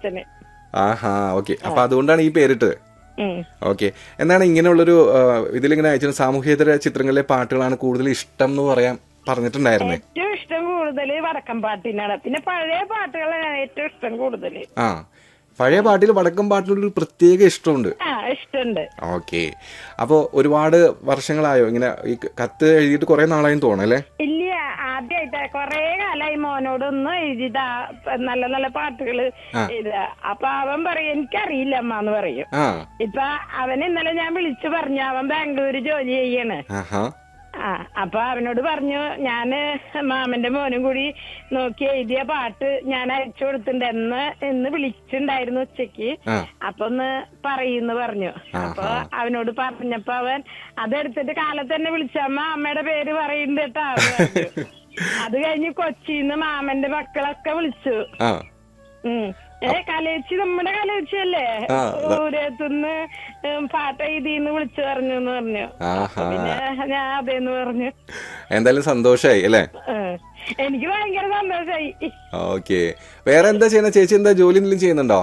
അച്ഛന് ആഹാ ഓക്കെ അപ്പൊ അതുകൊണ്ടാണ് ഈ പേരിട്ടത് ഉം. ഓക്കെ എന്താണ് ഇങ്ങനെയുള്ളൊരു ആ, ഇതിലിങ്ങനെ അയച്ചു സാമൂഹ്യേതര ചിത്രങ്ങളിലെ പാട്ടുകളാണ് കൂടുതൽ ഇഷ്ടം എന്ന് പറയാൻ പറഞ്ഞിട്ടുണ്ടായിരുന്നേ ഏറ്റവും ഇഷ്ടം കൂടുതൽ വടക്കം പാട്ടിനാണ് പിന്നെ പഴയ പാട്ടുകളാണ് ഏറ്റവും ഇഷ്ടം കൂടുതൽ ആ പഴയ പാട്ടിൽ വടക്കം പാട്ടിനൊരു പ്രത്യേക ഇഷ്ടമുണ്ട് ആ ഇഷ്ടമുണ്ട് ഓക്കെ അപ്പോൾ ഒരുപാട് വർഷങ്ങളായോ ഇങ്ങനെ ഈ കത്ത് എഴുതിയിട്ട് കുറെ നാളായും തോന്നല്ലേ ഇല്ല ആദ്യമായിട്ട് കൊറേ കാലായി മോനോടൊന്നും എഴുതിതാ നല്ല നല്ല പാട്ടുകള് എഴുതാ അപ്പൊ അവൻ പറയും എനിക്കറിയില്ല അമ്മ എന്ന് പറയും ആ ഇപ്പൊ അവൻ ഇന്നലെ ഞാൻ വിളിച്ചു പറഞ്ഞു അവൻ ബാംഗ്ലൂര് ജോലി ചെയ്യാണ് ആഹാ ആ അപ്പൊ അവനോട് പറഞ്ഞു ഞാന് മാമന്റെ മോനും കൂടി നോക്കി എഴുതിയ പാട്ട് ഞാൻ അയച്ചു കൊടുത്തിട്ടുണ്ട് എന്ന് ഇന്ന് വിളിച്ചിണ്ടായിരുന്നു ഉച്ചക്ക് ആ അപ്പൊ ഒന്ന് പറയുന്നു പറഞ്ഞു അപ്പൊ അവനോട് പറഞ്ഞപ്പോ അവൻ അതെടുത്തിട്ട് കാലത്ത് തന്നെ വിളിച്ചമ്മ അമ്മയുടെ പേര് പറയുന്നുണ്ട് കേട്ടാ എന്ന് പറഞ്ഞു. അത് കഴിഞ്ഞ് കൊച്ചിന്ന് മാമന്റെ മക്കളൊക്കെ വിളിച്ചു ആ ഉം. ഏ കലേച്ചി നമ്മുടെ കലേച്ചിയല്ലേ ആ, ദൂരത്തുനിന്ന് പാട്ട് എഴുതിന്ന് വിളിച്ചു പറഞ്ഞു എന്ന് പറഞ്ഞു ആഹാ പിന്നെ ഞാൻ അതേന്ന് പറഞ്ഞു എന്തായാലും സന്തോഷായി അല്ലേ ഏഹ്. എനിക്ക് ഭയങ്കര സന്തോഷായി ഓക്കെ വേറെ എന്താ ചെയ്യുന്ന ചേച്ചി എന്താ ജോലി എന്തെങ്കിലും ചെയ്യുന്നുണ്ടോ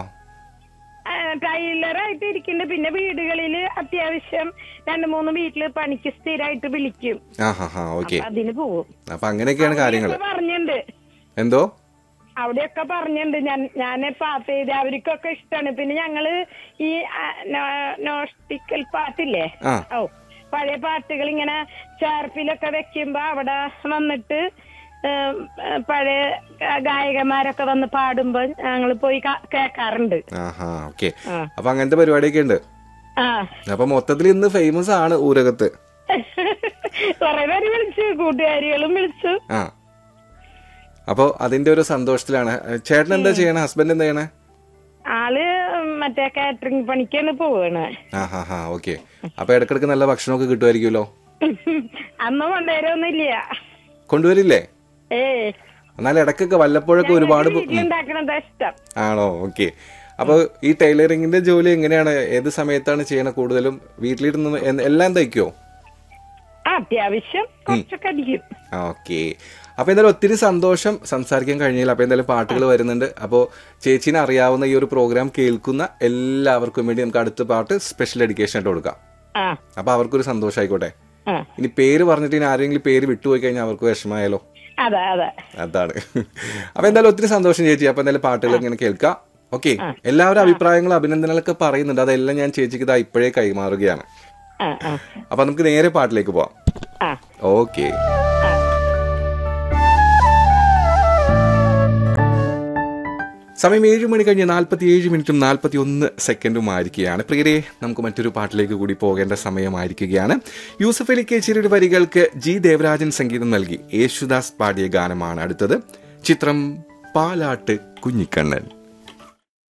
ടൈലറായിട്ട് ഇരിക്കുന്നുണ്ട് പിന്നെ വീടുകളിൽ അത്യാവശ്യം രണ്ടു മൂന്ന് വീട്ടില് പണിക്ക് സ്ഥിരമായിട്ട് വിളിക്കും ആഹാ ഹാ ഓക്കെ അതിന് പോവും അപ്പൊ അങ്ങനെയൊക്കെയാണ് കാര്യങ്ങൾ അവിടെയൊക്കെ പറഞ്ഞിട്ടുണ്ട് എന്തോ അവിടെയൊക്കെ പറഞ്ഞിട്ടുണ്ട് ഞാൻ ഞാൻ പാസ് ചെയ്ത് അവർക്കൊക്കെ ഇഷ്ടമാണ് പിന്നെ ഞങ്ങള് ഈ നോസ്റ്റിക്കൽ പാട്ടില്ലേ ആ ഓ പഴയ പാട്ടുകൾ ഇങ്ങനെ ചേർപ്പിലൊക്കെ വെക്കുമ്പോ അവിടെ വന്നിട്ട് ഏം, ഏ, പഴയ ഗായകന്മാരൊക്കെ വന്ന് പാടുമ്പോ ഞങ്ങൾ പോയി കാ- കേൾക്കാറുണ്ട് ആഹാ ഓക്കെ ആ. അപ്പൊ അങ്ങനത്തെ പരിപാടിയൊക്കെ ഉണ്ട് ആ അപ്പൊ മൊത്തത്തിൽ ഇന്ന് ഫേമസ് ആണ് ഊരകത്ത് കൊറേ പേര് വിളിച്ചു കൂട്ടുകാരികളും വിളിച്ചു ആ അപ്പൊ അതിന്റെ ഒരു സന്തോഷത്തിലാണ് ചേട്ടൻ എന്താ ചെയ്യണേ ഹസ്ബൻഡ് എന്താ ചെയ്യണേ ആള് മറ്റേ കാറ്ററിംഗ് പണിക്കാണ് പോവാണ് ആ ഹാ ഹാ ഓക്കെ അപ്പൊ ഇടക്കിടക്ക് നല്ല ഭക്ഷണമൊക്കെ കിട്ടുമായിരിക്കുമല്ലോ അന്ന് കൊണ്ടുവരൊന്നുമില്ല കൊണ്ടുവരില്ലേ ഏ എന്നാൽ ഇടക്കൊക്കെ വല്ലപ്പോഴൊക്കെ ഒരുപാട് പോ- വീട്ടിലുണ്ടാക്കണതാ ഇഷ്ടം ആണോ ഓക്കെ അപ്പൊ ഈ ടൈലറിംഗിന്റെ ജോലി എങ്ങനെയാണ് ഏത് സമയത്താണ് ചെയ്യണത് കൂടുതലും വീട്ടിലിരുന്ന് എ- എല്ലാം തയ്ക്കോ ആ, അത്യാവശ്യം കുറച്ചൊക്കെ അടിക്കും ഓക്കെ അപ്പൊ എന്തായാലും ഒത്തിരി സന്തോഷം സംസാരിക്കാൻ കഴിഞ്ഞില്ല അപ്പൊ എന്തായാലും പാട്ടുകൾ വരുന്നുണ്ട് അപ്പോൾ ചേച്ചിനെ അറിയാവുന്ന ഈ ഒരു പ്രോഗ്രാം കേൾക്കുന്ന എല്ലാവർക്കും വേണ്ടി നമുക്ക് അടുത്ത പാട്ട് സ്പെഷ്യൽ ഡെഡിക്കേഷൻ ആയിട്ട് കൊടുക്കാം ആ അപ്പൊ അവർക്കൊരു സന്തോഷം ആയിക്കോട്ടെ ആ ഇനി പേര് പറഞ്ഞിട്ട് ഇനി ആരെങ്കിലും പേര് വിട്ടുപോയി കഴിഞ്ഞാൽ അവർക്ക് വിഷമമായാലോ അതെ അതെ അതാണ് അപ്പൊ എന്തായാലും ഒത്തിരി സന്തോഷം ചേച്ചി അപ്പൊ എന്തായാലും പാട്ടുകൾ ഇങ്ങനെ കേൾക്കാം ഓക്കെ എല്ലാവരും അഭിപ്രായങ്ങളും അഭിനന്ദനങ്ങളൊക്കെ പറയുന്നുണ്ട് അതെല്ലാം ഞാൻ ചേച്ചിക്ക് ഇതാ ഇപ്പോഴേ കൈമാറുകയാണ് ആ ആ അപ്പൊ നമുക്ക് നേരെ പാട്ടിലേക്ക് പോവാം ആ ഓക്കെ ആ സമയം ഏഴ് മണി കഴിഞ്ഞ് നാൽപ്പത്തി ഏഴ് മിനിറ്റും നാൽപ്പത്തി ഒന്ന് സെക്കൻഡും ആയിരിക്കുകയാണ് പ്രിയരെ നമുക്ക് മറ്റൊരു പാട്ടിലേക്ക് കൂടി പോകേണ്ട സമയമായിരിക്കുകയാണ് യൂസഫ് അലി കേച്ചേരിയുടെ വരികൾക്ക് ജി ദേവരാജൻ സംഗീതം നൽകി യേശുദാസ് പാടിയ ഗാനമാണ് അടുത്തത് ചിത്രം പാലാട്ട് കുഞ്ഞിക്കണ്ണൻ